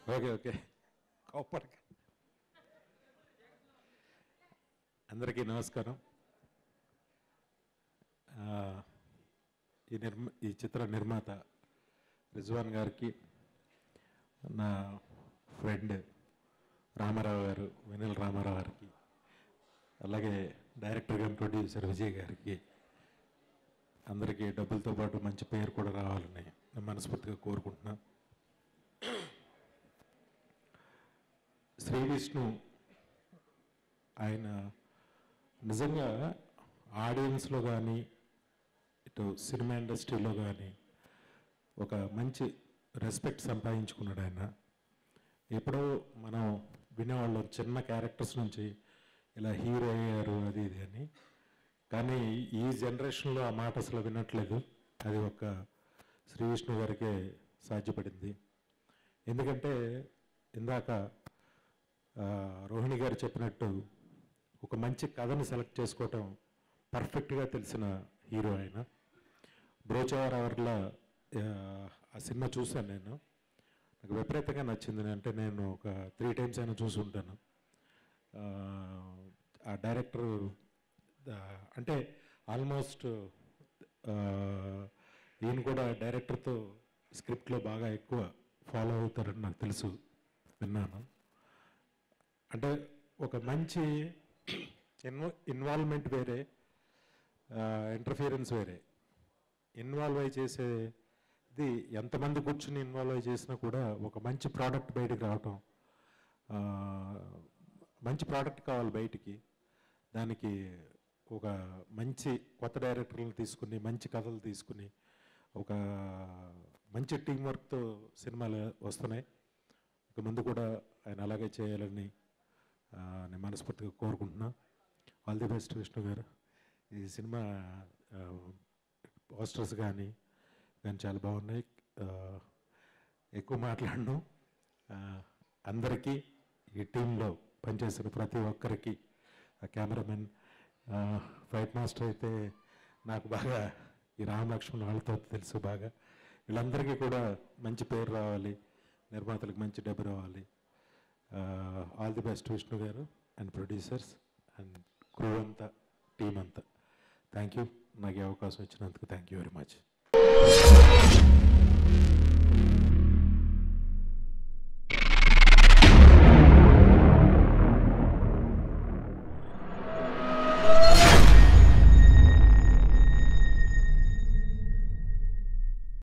okay okay కోపడక అందరికీ నమస్కారం ఆ, ఈ నిర్మ ఈ చిత్ర నిర్మాత రిజ్వాన్ గారికి నా ఫ్రెండ్ రామారావు గారు వెనిల్ రామారావు గారికి అలాగే డైరెక్టర్ గారు ప్రొడ్యూసర్ విజయ్ గారికి అందరికీ డబ్బులతో పాటు మంచి పేరు కూడా రావాలని నేను మనస్ఫూర్తిగా కోరుకుంటున్నాను శ్రీ విష్ణు ఆయన నిజంగా ఆడియన్స్లో కానీ ఇటు సినిమా ఇండస్ట్రీలో కానీ ఒక మంచి రెస్పెక్ట్ సంపాదించుకున్నాడు ఆయన ఎప్పుడో మనం వినేవాళ్ళం చిన్న క్యారెక్టర్స్ నుంచి ఇలా హీరో అయ్యారు అది ఇది అని కానీ ఈ జనరేషన్లో ఆ మాట అసలు వినట్లేదు అది ఒక శ్రీ విష్ణు గారికే సాధ్యపడింది ఎందుకంటే ఇందాక ఆ, రోహిణి గారు చెప్పినట్టు ఒక మంచి కథని సెలెక్ట్ చేసుకోవటం పర్ఫెక్ట్గా తెలిసిన హీరో ఆయన బ్రోచవర్ అవర్ల ఆ సినిమా చూశాను నేను నాకు విపరీతంగా నచ్చింది అంటే నేను ఒక త్రీ టైమ్స్ అయినా చూసి ఉంటాను ఆ, ఆ డైరెక్టర్ అంటే ఆల్మోస్ట్ ఈయన కూడా డైరెక్టర్తో స్క్రిప్ట్లో బాగా ఎక్కువ ఫాలో అవుతారని నాకు తెలుసు విన్నాను అంటే ఒక మంచి ఇన్వ ఇన్వాల్వ్మెంట్ వేరే ఇంటర్ఫియరెన్స్ వేరే ఇన్వాల్వ్ అయి చేసేది ఎంతమంది కూర్చుని ఇన్వాల్వ్ అయి చేసినా కూడా ఒక మంచి ప్రోడక్ట్ బయటికి రావటం ఆ, మంచి ప్రోడక్ట్ కావాలి బయటికి దానికి ఒక మంచి కొత్త డైరెక్టర్లను తీసుకుని మంచి కథలు తీసుకుని ఒక మంచి టీం వర్క్తో సినిమాలు వస్తున్నాయి ఇక ముందు కూడా ఆయన అలాగే చేయాలని ఆ, నేను మనస్ఫూర్తిగా కోరుకుంటున్నా ఆల్ ది బెస్ట్ విష్ణు గారు ఈ సినిమా పోస్టర్స్ కానీ కానీ చాలా బాగున్నాయి ఆ, ఎక్కువ మాట్లాడను ఆ, అందరికీ ఈ టీంలో పనిచేసిన ప్రతి ఒక్కరికి ఆ కెమెరామెన్ ఆ, ఫైట్ మాస్టర్ అయితే నాకు బాగా ఈ రామ్ లక్ష్మణ్ వాళ్ళతో తెలుసు బాగా వీళ్ళందరికీ కూడా మంచి పేరు రావాలి నిర్మాతలకు మంచి డబ్బు రావాలి all the best Vishnu garu and producers and crew అంతా టీం అంతా థ్యాంక్ యూ నాకు ఈ అవకాశం ఇచ్చినందుకు థ్యాంక్ యూ వెరీ మచ్